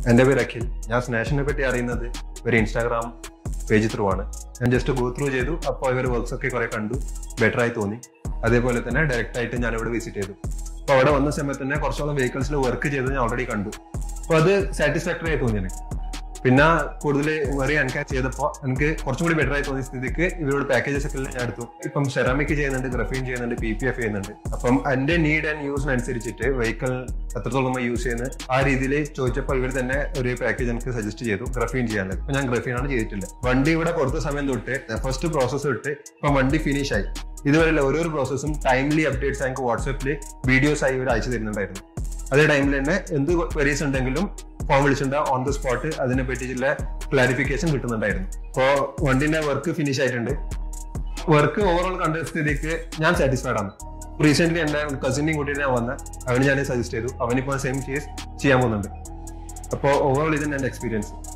എൻ്റെ പേര് അഖിൽ ഞാൻ സ്നാഷിനെ പറ്റി അറിയുന്നത് ഒരു ഇൻസ്റ്റാഗ്രാം പേജ് ത്രൂ ആണ് ഞാൻ ജസ്റ്റ് ഗോ ത്രൂ ചെയ്തു അപ്പോൾ ഇവർ വർക്ക്സ് ഒക്കെ കുറെ കണ്ടു ബെറ്റർ ആയി തോന്നി അതേപോലെ തന്നെ ഡയറക്റ്റ് ആയിട്ട് ഞാൻ ഇവിടെ വിസിറ്റ് ചെയ്തു അപ്പോൾ അവിടെ വന്ന സമയത്ത് തന്നെ കുറച്ചോളം വെഹിക്കിൾസിൽ വർക്ക് ചെയ്ത് ഞാൻ ഓൾറെഡി കണ്ടു അപ്പോൾ അത് സാറ്റിസ്ഫാക്ടറി ആയി തോന്നി എനിക്ക് പിന്നെ കൂടുതൽ വെറി എൻകാച്ച് ചെയ്തപ്പോൾ എനിക്ക് കുറച്ചും കൂടി ബെറ്റർ ആയി തോന്നിയ സ്ഥിതിക്ക് ഇവരോട് പാക്കേജസ് ഒക്കെ ഞാൻ എടുത്തു ഇപ്പം സെറാമിക് ചെയ്യുന്നുണ്ട് ഗ്രഫീൻ ചെയ്യുന്നുണ്ട് പി പി എഫ് ചെയ്യുന്നുണ്ട് അപ്പം എന്റെ നീഡ് ആൻഡ് യൂസിനനുസരിച്ചിട്ട് വെഹിക്കിൾ എത്രത്തോളം യൂസ് ചെയ്യുന്നത് ആ രീതിയിൽ ചോദിച്ചപ്പോൾ ഇവർ തന്നെ ഒരു പാക്കേജ് എനിക്ക് സജസ്റ്റ് ചെയ്തു ഗ്രഫീൻ ചെയ്യാനുള്ളത് അപ്പൊ ഞാൻ ഗ്രഫീൻ ആണ് ചെയ്തിട്ടില്ല വണ്ടി ഇവിടെ കൊടുത്ത സമയം തൊട്ട് ഫസ്റ്റ് പ്രോസസ്സ് തൊട്ട് ഇപ്പം വണ്ടി ഫിനിഷ് ആയി ഇതുവരെയുള്ള ഓരോ പ്രോസസ്സും ടൈംലി അപ്ഡേറ്റ്സ് ഞങ്ങൾക്ക് വാട്സാപ്പിൽ വീഡിയോസ് ആയി ഇവർ അയച്ചു തരുന്നുണ്ടായിരുന്നു അതേ ടൈമിൽ തന്നെ എന്ത് ക്വരീസ് ഉണ്ടെങ്കിലും ഫോൺ വിളിച്ചിട്ടുണ്ട് ഓൺ ദ സ്പോട്ട് അതിനെ പറ്റിയിട്ടുള്ള ക്ലാരിഫിക്കേഷൻ കിട്ടുന്നുണ്ടായിരുന്നു അപ്പോൾ വണ്ടിന്റെ വർക്ക് ഫിനിഷ് ആയിട്ടുണ്ട് വർക്ക് ഓവറോൾ കണ്ട സ്ഥിതിക്ക് ഞാൻ സാറ്റിസ്ഫൈഡ് ആണ് റീസെന്റ് എന്റെ കസിനെയും കൂട്ടിയിട്ട് ഞാൻ വന്ന അവന് ഞാൻ സജസ്റ്റ് ചെയ്തു അവനിപ്പോൾ സെയിം കേസ് ചെയ്യാൻ പോകുന്നുണ്ട് അപ്പോൾ ഓവറോൾ ഇതിന്റെ എന്റെ എക്സ്പീരിയൻസ്